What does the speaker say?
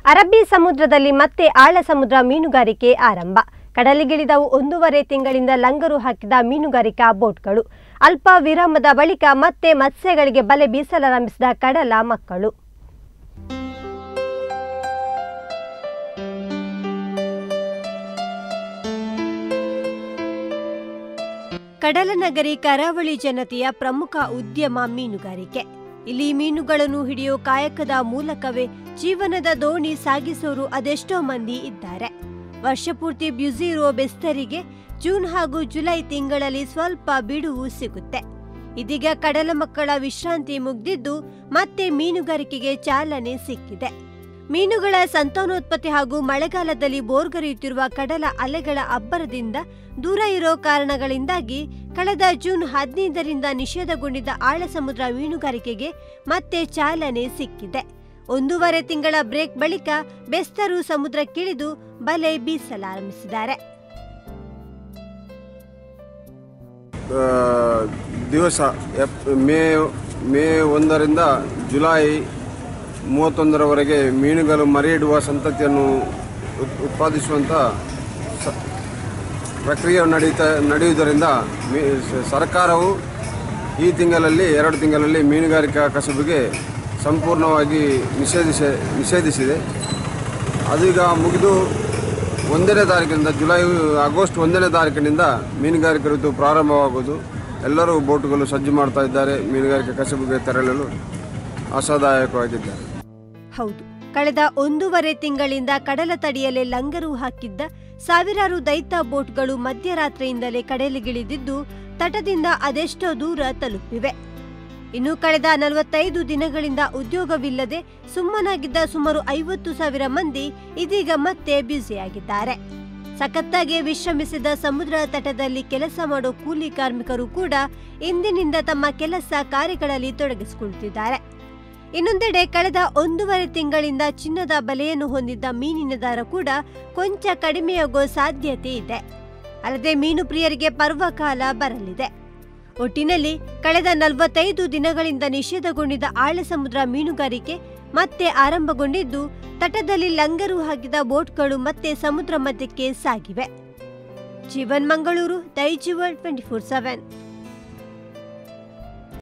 ಅರಬ್ಬಿ ಸಮುದ್ರದಲ್ಲಿ ಮತ್ತೆ ಆಳ ಸಮುದ್ರ ಮೀನುಗಾರಿಕೆ ಆರಂಭ ಕಡಲಿಗಿಳಿದವು ಒಂದೂವರೆ ತಿಂಗಳಿಂದ ಲಂಗರು ಹಾಕಿದ ಮೀನುಗಾರಿಕಾ ಬೋಟ್ಗಳು ಅಲ್ಪ ವಿರಾಮದ ಬಳಿಕ ಮತ್ತೆ ಮತ್ಸ್ಯಗಳಿಗೆ ಬಲೆ ಬೀಸಲಾರಂಭಿಸಿದ ಕಡಲ ಮಕ್ಕಳು ಕಡಲನಗರಿ ಕರಾವಳಿ ಜನತೆಯ ಪ್ರಮುಖ ಉದ್ಯಮ ಮೀನುಗಾರಿಕೆ ಇಲ್ಲಿ ಮೀನುಗಳನ್ನು ಹಿಡಿಯೋ ಕಾಯಕದ ಮೂಲಕವೇ ಜೀವನದ ದೋಣಿ ಸಾಗಿಸೋರು ಅದೆಷ್ಟೋ ಮಂದಿ ಇದ್ದಾರೆ ವರ್ಷಪೂರ್ತಿ ಬ್ಯುಸಿ ಇರುವ ಬೆಸ್ತರಿಗೆ ಜೂನ್ ಹಾಗೂ ಜುಲೈ ತಿಂಗಳಲ್ಲಿ ಸ್ವಲ್ಪ ಬಿಡುವು ಸಿಗುತ್ತೆ ಇದೀಗ ಕಡಲ ಮಕ್ಕಳ ವಿಶ್ರಾಂತಿ ಮುಗ್ದಿದ್ದು ಮತ್ತೆ ಮೀನುಗಾರಿಕೆಗೆ ಚಾಲನೆ ಸಿಕ್ಕಿದೆ ಮೀನುಗಳ ಸಂತಾನೋತ್ಪತ್ತಿ ಹಾಗೂ ಮಳೆಗಾಲದಲ್ಲಿ ಬೋರ್ಗರೆಯುತ್ತಿರುವ ಕಡಲ ಅಲೆಗಳ ಅಬ್ಬರದಿಂದ ದೂರ ಇರೋ ಕಾರಣಗಳಿಂದಾಗಿ ಕಳೆದ ಜೂನ್ ಹದಿನೈದರಿಂದ ನಿಷೇಧಗೊಂಡಿದ್ದ ಆಳ ಸಮುದ್ರ ಮೀನುಗಾರಿಕೆಗೆ ಮತ್ತೆ ಚಾಲನೆ ಸಿಕ್ಕಿದೆ ಒಂದೂವರೆ ತಿಂಗಳ ಬ್ರೇಕ್ ಬಳಿಕ ಬೆಸ್ತರು ಸಮುದ್ರಕ್ಕಿಳಿದು ಬಲೆ ಬೀಸಲಾರಂಭಿಸಿದ್ದಾರೆ ಆ, ದಿವಸ ಎಪ್ ಮೇ ಮೇ ಒಂದರಿಂದ ಜುಲೈ ಮೂವತ್ತೊಂದರವರೆಗೆ ಮೀನುಗಳು ಮರಿಯಿಡುವ ಸಂತತಿಯನ್ನು ಉತ್- ಉತ್ಪಾದಿಸುವಂಥ ಸ ಪ್ರಕ್ರಿಯೆ ನಡೀತಾ ನಡೆಯುವುದರಿಂದ ಮೀ ಸ- ಸರ್ಕಾರವು ಈ ತಿಂಗಳಲ್ಲಿ ಎರಡು ತಿಂಗಳಲ್ಲಿ ಮೀನುಗಾರಿಕಾ ಕಸುಬಿಗೆ ಸಂಪೂರ್ಣವಾಗಿ ನಿಷೇಧಿಸಿ ನಿಷೇಧಿಸಿದೆ ಅದೀಗ ಮುಗಿದು ಒಂದನೇ ತಾರೀಕಿನಿಂದ ಜುಲೈ ಆಗಸ್ಟ್ ಒಂದನೇ ತಾರೀಕಿನಿಂದ ಮೀನುಗಾರಿಕೆ ಋತು ಪ್ರಾರಂಭವಾಗುವುದು ಎಲ್ಲರೂ ಬೋಟುಗಳು ಸಜ್ಜು ಮಾಡ್ತಾ ಇದ್ದಾರೆ ಮೀನುಗಾರಿಕೆ ಕಸಬಿಗೆ ತೆರಳಲು ಆಶಾದಾಯಕವಾಗಿದ್ದಾರೆ ಹೌದು ಕಳೆದ ಒಂದೂವರೆ ತಿಂಗಳಿಂದ ಕಡಲ ತಡಿಯಲೆ ಲಂಗರು ಹಾಕಿದ್ದ ಸಾವಿರಾರು ದೈತ ಬೋಟ್ಗಳು ಮಧ್ಯರಾತ್ರಿಯಿಂದಲೇ ಕಡಲಿಗಿಳಿದಿದ್ದು ತಟದಿಂದ ಅದೆಷ್ಟೋ ದೂರ ತಲುಪಿವೆ ಇನ್ನು ಕಳೆದ ನಲವತ್ತೈದು ದಿನಗಳಿಂದ ಉದ್ಯೋಗವಿಲ್ಲದೆ ಸುಮ್ಮನಾಗಿದ್ದ ಸುಮಾರು ಐವತ್ತು ಸಾವಿರ ಮಂದಿ ಇದೀಗ ಮತ್ತೆ ಬ್ಯುಸಿಯಾಗಿದ್ದಾರೆ ಸಖತ್ತಾಗಿ ವಿಶ್ರಮಿಸಿದ ಸಮುದ್ರ ತಟದಲ್ಲಿ ಕೆಲಸ ಮಾಡೋ ಕೂಲಿ ಕಾರ್ಮಿಕರು ಕೂಡ ಇಂದಿನಿಂದ ತಮ್ಮ ಕೆಲಸ ಕಾರ್ಯಗಳಲ್ಲಿ ತೊಡಗಿಸಿಕೊಳ್ತಿದ್ದಾರೆ ಇನ್ನೊಂದೆಡೆ ಕಳೆದ ಒಂದೂವರೆ ತಿಂಗಳಿಂದ ಚಿನ್ನದ ಬಲೆಯನ್ನು ಹೊಂದಿದ್ದ ಮೀನಿನ ದರ ಕೂಡ ಕೊಂಚ ಕಡಿಮೆಯಾಗೋ ಸಾಧ್ಯತೆ ಇದೆ ಅಲ್ಲದೆ ಮೀನು ಪ್ರಿಯರಿಗೆ ಪರ್ವಕಾಲ ಬರಲಿದೆ ಒಟ್ಟಿನಲ್ಲಿ ಕಳೆದ ನಲವತ್ತೈದು ದಿನಗಳಿಂದ ನಿಷೇಧಗೊಂಡಿದ್ದ ಆಳ ಸಮುದ್ರ ಮೀನುಗಾರಿಕೆ ಮತ್ತೆ ಆರಂಭಗೊಂಡಿದ್ದು ತಟದಲ್ಲಿ ಲಂಗರು ಹಾಕಿದ ಬೋಟ್ಗಳು ಮತ್ತೆ ಸಮುದ್ರ ಮಧ್ಯಕ್ಕೆ ಸಾಗಿವೆ Jeevan Mangaluru digital twenty four seven